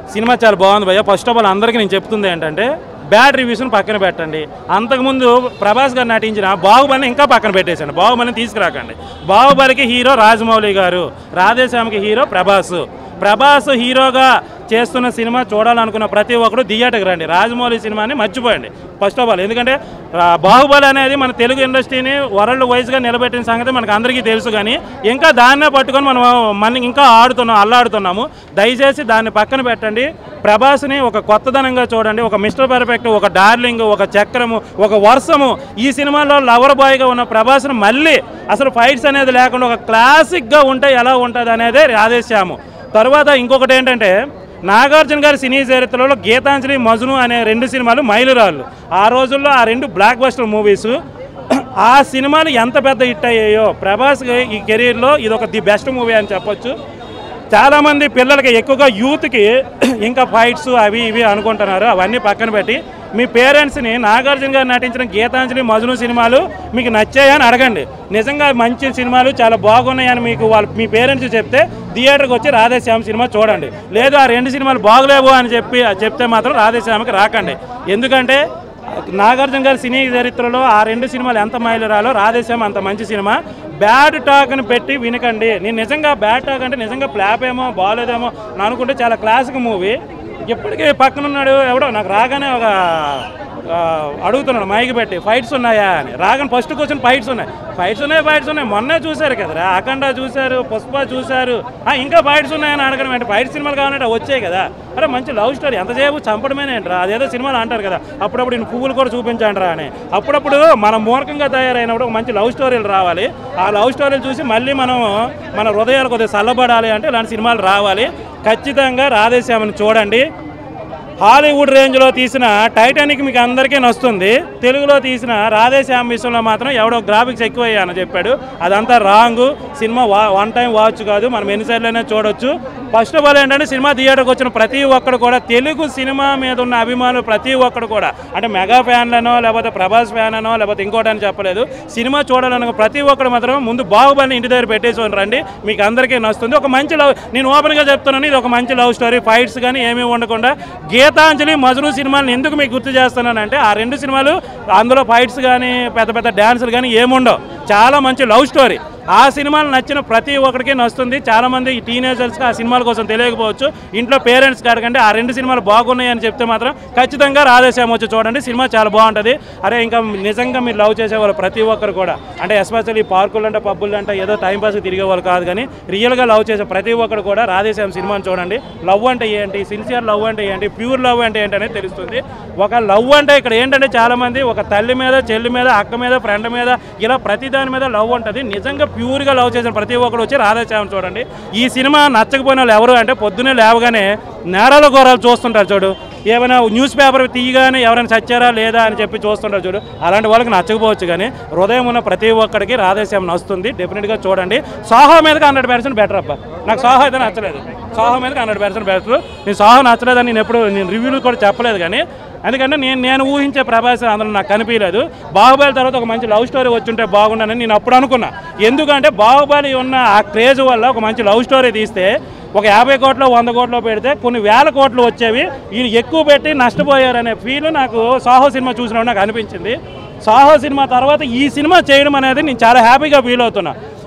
cinema చాలా బాగుంది భయ్య ఫస్ట్ ఆఫ్ ఆల్ అందరికీ నేను చెప్తుంది ఏంటంటే బ్యాడ్ రివ్యూస్ని పక్కన పెట్టండి అంతకుముందు ప్రభాస్ గారు నటించిన బాహుబలిని ఇంకా పక్కన పెట్టేశాను బాహుబలిని తీసుకురాకండి బాహుబలికి హీరో రాజమౌళి గారు రాధేశ్యామకి హీరో ప్రభాస్ ప్రభాస్ హీరోగా చేస్తున్న సినిమా చూడాలనుకున్న ప్రతి ఒక్కరు థియేటర్కి రండి రాజమౌళి సినిమాని మర్చిపోయండి ఫస్ట్ ఆఫ్ ఆల్ ఎందుకంటే ఆ, బాహుబలి అనేది మన తెలుగు ఇండస్ట్రీని వరల్డ్ వైజ్గా నిలబెట్టిన సంగతి మనకు అందరికీ తెలుసు కానీ ఇంకా దాన్నే పట్టుకొని మనం మన ఇంకా ఆడుతున్నాం అల్లాడుతున్నాము దయచేసి దాన్ని పక్కన పెట్టండి ప్రభాస్ని ఒక కొత్తదనంగా చూడండి ఒక మిస్టర్ పర్ఫెక్ట్ ఒక డార్లింగ్ ఒక చక్రము ఒక వర్షము ఈ సినిమాలో లవర్ బాయ్గా ఉన్న ప్రభాస్ని మళ్ళీ అసలు ఫైట్స్ అనేది లేకుండా ఒక క్లాసిక్గా ఉంటే ఎలా ఉంటుంది అనేది ఆదేశాము తర్వాత ఇంకొకటి ఏంటంటే నాగార్జున గారి సినీ చరిత్రలో గీతాంజలి మజ్ను అనే రెండు సినిమాలు మైలురాళ్ళు ఆ రోజుల్లో ఆ రెండు బ్లాక్ బస్టర్ మూవీస్ ఆ సినిమాలు ఎంత పెద్ద హిట్ అయ్యాయో ప్రభాస్ ఈ కెరీర్లో ఇది ఒక ది బెస్ట్ మూవీ అని చెప్పొచ్చు చాలామంది పిల్లలకి ఎక్కువగా యూత్కి ఇంకా ఫైట్స్ అవి ఇవి అనుకుంటున్నారు అవన్నీ పక్కన పెట్టి మీ పేరెంట్స్ని నాగార్జున గారు నటించిన గీతాంజలి మజును సినిమాలు మీకు నచ్చాయని అడగండి నిజంగా మంచి సినిమాలు చాలా బాగున్నాయని మీకు వాళ్ళ మీ పేరెంట్స్ చెప్తే థియేటర్కి వచ్చి రాధేశ్యామ సినిమా చూడండి లేదు ఆ రెండు సినిమాలు బాగలేవు అని చెప్పి చెప్తే మాత్రం రాధేశ్యామకి రాకండి ఎందుకంటే నాగార్జున గారి సినీ చరిత్రలో ఆ రెండు సినిమాలు ఎంత మైలురాలో రాధేశ్యామ అంత మంచి సినిమా బ్యాడ్ టాక్ని పెట్టి వినకండి నేను నిజంగా బ్యాడ్ టాక్ అంటే నిజంగా ఫ్లాప్ ఏమో బాగాలేదేమో అని అనుకుంటే చాలా క్లాసిక్ మూవీ ఇప్పటికీ పక్కన ఉన్నాడు ఎవడో నాకు రాగానే ఒక ఆ, అడుగుతున్నాడు మైకి పెట్టి ఫైట్స్ ఉన్నాయా అని రాగానే ఫస్ట్ క్వశ్చన్ ఫైట్స్ ఉన్నాయి ఫైట్స్ ఉన్నాయి ఫైట్స్ ఉన్నాయి మొన్నే చూశారు కదరా అఖండ చూశారు పుష్ప చూశారు ఆ, ఇంకా ఫైట్స్ ఉన్నాయని అడగడం ఏంటి ఫైట్ సినిమాలు కావాలంటే వచ్చాయి కదా అరే మంచి లవ్ స్టోరీ ఎంతసేపు చంపడమేనేంట్రా అదేదో సినిమాలు అంటారు కదా అప్పుడప్పుడు నేను పువ్వులు కూడా చూపించండిరా అని అప్పుడప్పుడు మనం మూర్ఖంగా తయారైనప్పుడు ఒక మంచి లవ్ స్టోరీలు రావాలి ఆ లవ్ స్టోరీలు చూసి మళ్ళీ మనం మన హృదయాలు కొద్దిగా చల్లబడాలి అంటే ఇలాంటి సినిమాలు రావాలి ఖచ్చితంగా రాధేశ్యామని చూడండి హాలీవుడ్ రేంజ్లో తీసిన టైటానిక్ మీకు అందరికీ నచ్చుతుంది తెలుగులో తీసిన రాధేశ్యామ విషయంలో మాత్రం ఎవడో గ్రాఫిక్స్ ఎక్కువ అని చెప్పాడు అదంతా రాంగ్ సినిమా వా వన్ టైం వాచ్ కాదు మనం ఎన్నిసార్లైనా చూడొచ్చు ఫస్ట్ ఆఫ్ ఆల్ ఏంటంటే సినిమా థియేటర్కి వచ్చిన ప్రతి ఒక్కడు కూడా తెలుగు సినిమా మీద ఉన్న అభిమానులు ప్రతి ఒక్కడు కూడా అంటే మెగా ఫ్యాన్లనో లేకపోతే ప్రభాస్ ఫ్యాన్ అనో లేకపోతే ఇంకోటి అని చెప్పలేదు సినిమా చూడాలనుకో ప్రతి ఒక్కడు మాత్రం ముందు బాహుబలిని ఇంటి దగ్గర పెట్టేసుకొని రండి మీకు అందరికీ నచ్చుతుంది ఒక మంచి లవ్ నేను ఓపెన్గా చెప్తున్నాను ఇది ఒక మంచి లవ్ స్టోరీ ఫైట్స్ కానీ ఏమీ ఉండకుండా గీతాంజలి మజ్ను సినిమాలను ఎందుకు మీకు గుర్తు చేస్తున్నానంటే ఆ రెండు సినిమాలు అందులో ఫైట్స్ కానీ పెద్ద పెద్ద డ్యాన్సులు కానీ ఏముండవు చాలా మంచి లవ్ స్టోరీ ఆ సినిమాలు నచ్చిన ప్రతి ఒక్కడికి నచ్చుతుంది చాలా మంది ఈ టీనేజర్స్కి ఆ సినిమాల కోసం తెలియకపోవచ్చు ఇంట్లో పేరెంట్స్ అడగండి ఆ రెండు సినిమాలు బాగున్నాయి అని చెప్తే మాత్రం ఖచ్చితంగా రాధేశ్యామ వచ్చి చూడండి సినిమా చాలా బాగుంటుంది అరే ఇంకా నిజంగా మీరు లవ్ చేసేవాళ్ళు ప్రతి ఒక్కరు కూడా అంటే ఎస్పెషల్లీ పార్కులు అంటే పబ్బులు అంటే ఏదో టైంపాస్కి తిరిగే వాళ్ళు కాదు కానీ రియల్గా లవ్ చేసే ప్రతి ఒక్కరు కూడా రాధేశ్యామ సినిమాని చూడండి లవ్ అంటే ఏంటి సిన్సియర్ లవ్ అంటే ఏంటి ప్యూర్ లవ్ అంటే ఏంటి అనేది తెలుస్తుంది ఒక లవ్ అంటే ఇక్కడ ఏంటంటే చాలా మంది ఒక తల్లి మీద చెల్లి మీద అక్క మీద ఫ్రెండ్ మీద ఇలా ప్రతి దాని మీద లవ్ ఉంటుంది నిజంగా ప్యూర్గా లవ్ చేసిన ప్రతి ఒక్కరు వచ్చి రాధేశ్యామ చూడండి ఈ సినిమా నచ్చకపోయిన వాళ్ళు ఎవరు అంటే పొద్దునే లేవగానే నేరాల ఘోరాలు చూస్తుంటారు చూడు ఏమైనా న్యూస్ పేపర్ తీయగానే ఎవరైనా చచ్చారా లేదా అని చెప్పి చూస్తుంటారు చూడు అలాంటి వాళ్ళకి నచ్చకపోవచ్చు కానీ హృదయం ఉన్న ప్రతి ఒక్కడికి రాధేశ్యామ నచ్చుతుంది డెఫినెట్గా చూడండి సాహో మీదకి హండ్రెడ్ పర్సెంట్ బెటర్ అబ్బా నాకు సాహో అయితే నచ్చలేదు సాహో మీదకి హండ్రెడ్ పర్సెంట్ బెటర్ నేను సాహో నచ్చలేదని నేను ఎప్పుడు నేను రివ్యూలు కూడా చెప్పలేదు కానీ ఎందుకంటే నేను నేను ఊహించే ప్రభాస్ అందులో నాకు కనిపించలేదు బాహుబలి తర్వాత ఒక మంచి లవ్ స్టోరీ వచ్చుంటే బాగుండని నేను అప్పుడు అనుకున్నా ఎందుకంటే బాహుబలి ఉన్న ఆ క్రేజ్ వల్ల ఒక మంచి లవ్ స్టోరీ తీస్తే ఒక యాభై కోట్లు వంద కోట్లు పెడితే కొన్ని వేల కోట్లు వచ్చేవి ఈయన ఎక్కువ పెట్టి నష్టపోయారనే ఫీల్ నాకు సాహో సినిమా చూసినప్పుడు నాకు అనిపించింది సాహో సినిమా తర్వాత ఈ సినిమా చేయడం అనేది నేను చాలా హ్యాపీగా ఫీల్ అవుతున్నా